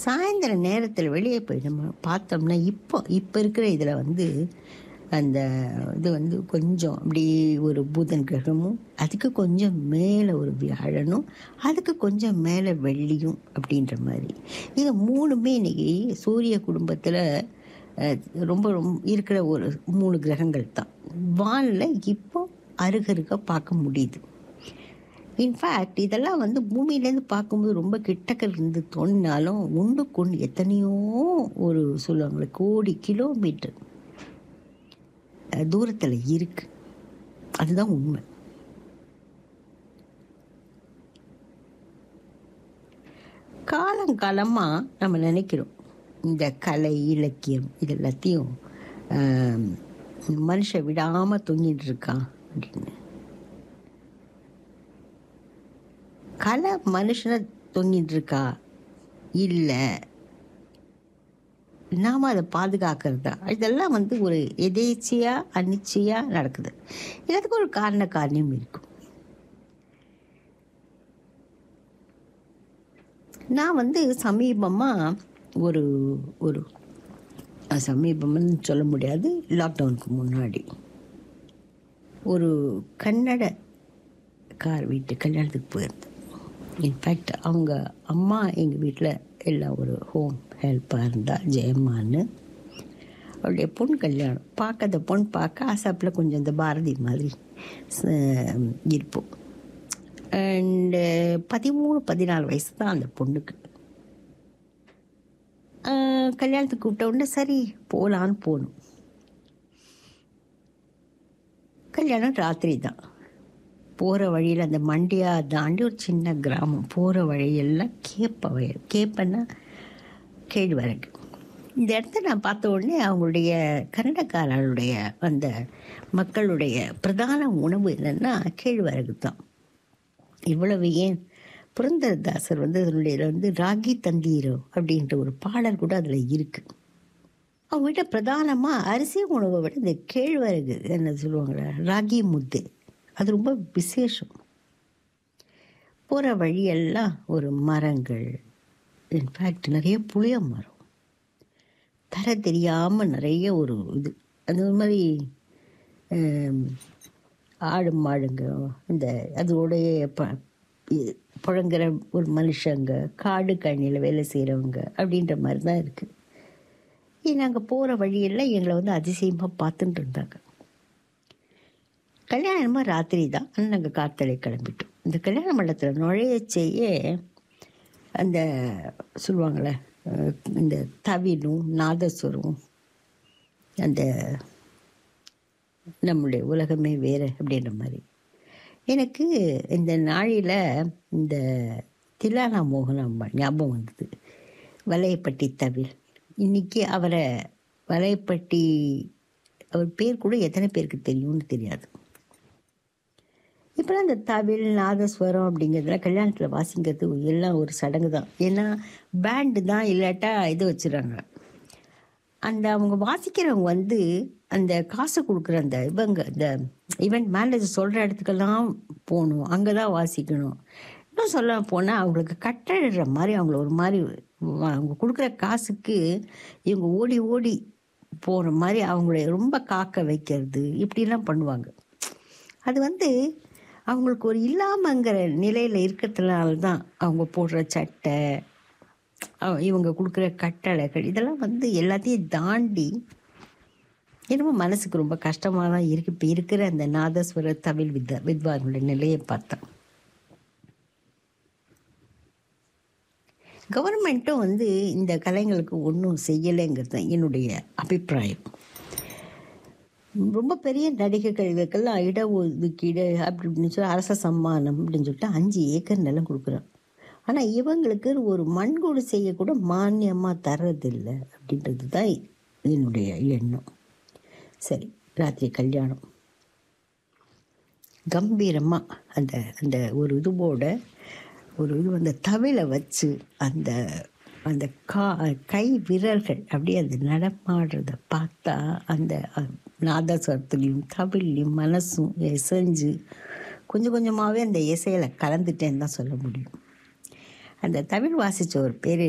சாயந்தர நேரத்தில் வெளியே போய் நம்ம பார்த்தோம்னா இப்போ இப்போ இருக்கிற இதில் வந்து அந்த இது வந்து கொஞ்சம் அப்படி ஒரு புதன் கிரகமும் அதுக்கு கொஞ்சம் மேலே ஒரு வியாழனும் அதுக்கு கொஞ்சம் மேலே வெள்ளியும் அப்படின்ற மாதிரி இது மூணுமே இன்னைக்கு சூரிய குடும்பத்தில் ரொம்ப ரொம்ப இருக்கிற ஒரு மூணு கிரகங்கள் தான் வானில் இப்போ அருகருக பார்க்க முடியுது இன்ஃபேக்ட் இதெல்லாம் வந்து பூமியிலேருந்து பார்க்கும்போது ரொம்ப கிட்டக்க இருந்து தோணினாலும் ஒன்றுக்கு ஒன்று எத்தனையோ ஒரு சொல்லுவாங்களே கோடி கிலோமீட்டர் தூரத்தில் இருக்கு அதுதான் உண்மை காலங்காலமாக நம்ம நினைக்கிறோம் இந்த கலை இலக்கியம் இது எல்லாத்தையும் ஆம், மனுஷன் விடாமல் தொங்கிட்டு இருக்கான் அப்படின்னு கலை மனுஷனை தொங்கிட்டு இருக்கா இல்லை நாம் அதை பாதுகாக்கிறது தான் இதெல்லாம் வந்து ஒரு எதேச்சியாக அனிச்சையாக நடக்குது எல்லாத்துக்கும் ஒரு காரண காரியம் இருக்கும் நான் வந்து சமீபமாக ஒரு ஒரு சமீபம்னு சொல்ல முடியாது லாக்டவுனுக்கு முன்னாடி ஒரு கன்னட கார் வீட்டு கல்யாணத்துக்கு போயிருந்தேன் இன்ஃபேக்ட் அவங்க அம்மா எங்கள் வீட்டில் எல்லாம் ஒரு ஹோம் ஹெல்ப்பாக இருந்தா ஜெயம்மான்னு அவளுடைய பொண்ணு கல்யாணம் பார்க்க அந்த பொண்ணு பார்க்க ஆசாப்பில் கொஞ்சம் இந்த பாரதி மாதிரி ச- இருப்போம் அண்டு பதிமூணு பதினாலு வயசு தான் அந்த பொண்ணுக்கு ஆஹ் கல்யாணத்துக்கு கூப்பிட்ட உடனே சரி போகலான்னு போகணும் கல்யாணம் ராத்திரி தான் போகிற வழியில் அந்த மண்டியா தாண்டி ஒரு சின்ன கிராமம் போகிற வழியெல்லாம் கேப்ப வயல் கேப்பன்னா கேழ்வரகு இந்த இடத்த நான் பார்த்த உடனே அவங்களுடைய கன்னடக்காரர்களுடைய அந்த மக்களுடைய பிரதான உணவு என்னென்னா கேழ்வரகு தான் இவ்வளவு ஏன் புரந்தரதாசர் வந்து அதனுடைய இதுல வந்து ராகி தந்தீரோ அப்படின்ற ஒரு பாடல் கூட அதில் இருக்குது அவங்க வீட்டை பிரதானமாக அரிசி உணவை விட இந்த கேழ்வரகு என்ன சொல்லுவாங்களே ராகி முத்து அது ரொம்ப விசேஷம் போகிற வழியெல்லாம் ஒரு மரங்கள் இன்ஃபேக்ட் நிறைய புளிய மரம் தர தெரியாமல் நிறைய ஒரு இது அந்த மாதிரி ஆம், ஆடு மாடுங்க இந்த அதோடைய ப இ- புழங்குற ஒரு மனுஷங்க காடு கண்ணியில் வேலை செய்கிறவங்க அப்படின்ற மாதிரி தான் இருக்குது நாங்கள் போகிற வழியெல்லாம் எங்களை வந்து அதிசயமாக பார்த்துட்டு இருந்தாங்க கல்யாணமாக ராத்திரி தான் ஆனால் நாங்கள் காத்தலை கிளம்பிட்டோம் இந்த கல்யாண மண்டபத்தில் நுழைய செய்ய அந்த சொல்லுவாங்களே அஹ், இந்த தவிலும் நாதஸ்வரம் அந்த நம்முடைய உலகமே வேறு அப்படின்ற மாதிரி எனக்கு இந்த நாளில் இந்த தில்லானா மோகன் அம்மா ஞாபகம் வந்தது வலையப்பட்டி தவில் இன்னைக்கு அவரை வலையப்பட்டி அவர் பேர் கூட எத்தனை பேருக்கு தெரியும்னு தெரியாது இப்போலாம் இந்த தவில் நாதஸ்வரம் அப்படிங்கிறதுலாம் கல்யாணத்தில் வாசிக்கிறது எல்லாம் ஒரு சடங்கு தான் ஏன்னா பேண்டு தான் இல்லாட்டா இது வச்சுறாங்க அந்த அவங்க வாசிக்கிறவங்க வந்து அந்த காசு கொடுக்குற அந்த இவங்க இந்த ஈவெண்ட் மேனேஜர் சொல்கிற இடத்துக்கெல்லாம் போகணும் அங்கே தான் வாசிக்கணும் இன்னும் சொல்ல போனால் அவங்களுக்கு கட்டழிடுற மாதிரி அவங்கள ஒரு மாதிரி வ- அவங்க கொடுக்குற காசுக்கு இவங்க ஓடி ஓடி போகிற மாதிரி அவங்கள ரொம்ப காக்க வைக்கிறது இப்படிலாம் பண்ணுவாங்க அது வந்து அவங்களுக்கு ஒரு இல்லாமங்கிற நிலையில் இருக்கிறதுனால தான் அவங்க போடுற சட்டை அவ- இவங்க கொடுக்குற கட்டளைகள் இதெல்லாம் வந்து எல்லாத்தையும் தாண்டி என்னமோ மனசுக்கு ரொம்ப கஷ்டமாக தான் இருக்குது இப்போ இருக்கிற அந்த நாதஸ்வர தமிழ் வித் வித்வான்களுடைய நிலையை பார்த்தா கவர்மெண்ட்டும் வந்து இந்த கலைஞர்களுக்கு ஒன்றும் செய்யலைங்கிறது தான் என்னுடைய அபிப்பிராயம் ரொம்ப பெரிய நடிகைகள் இதுக்கெல்லாம் இட ஒதுக்கீடு அப்படி இப்படின்னு சொல்லி அரச சம்மானம் அப்படின்னு சொல்லிட்டு அஞ்சு ஏக்கர் நிலம் கொடுக்குறான் ஆனால் இவங்களுக்கு ஒரு மண் குடிசையை கூட மானியமாக தர்றதில்லை அப்படின்றது தான் என்னுடைய எண்ணம் சரி ராத்திரி கல்யாணம் கம்பீரமாக அந்த அந்த ஒரு இதுவோட ஒரு இது அந்த தவிலை வச்சு அந்த அந்த கா கை விரல்கள் அப்படியே அந்த நடமாடுறத பார்த்தா அந்த அஹ், நாதஸ்வரத்துலேயும் தவிலையும் மனசும் இசைஞ்சு கொஞ்சம் கொஞ்சமாகவே அந்த இசையில் கலந்துட்டேன்னு தான் சொல்ல முடியும் அந்த தமிழ் வாசித்த ஒரு பேர்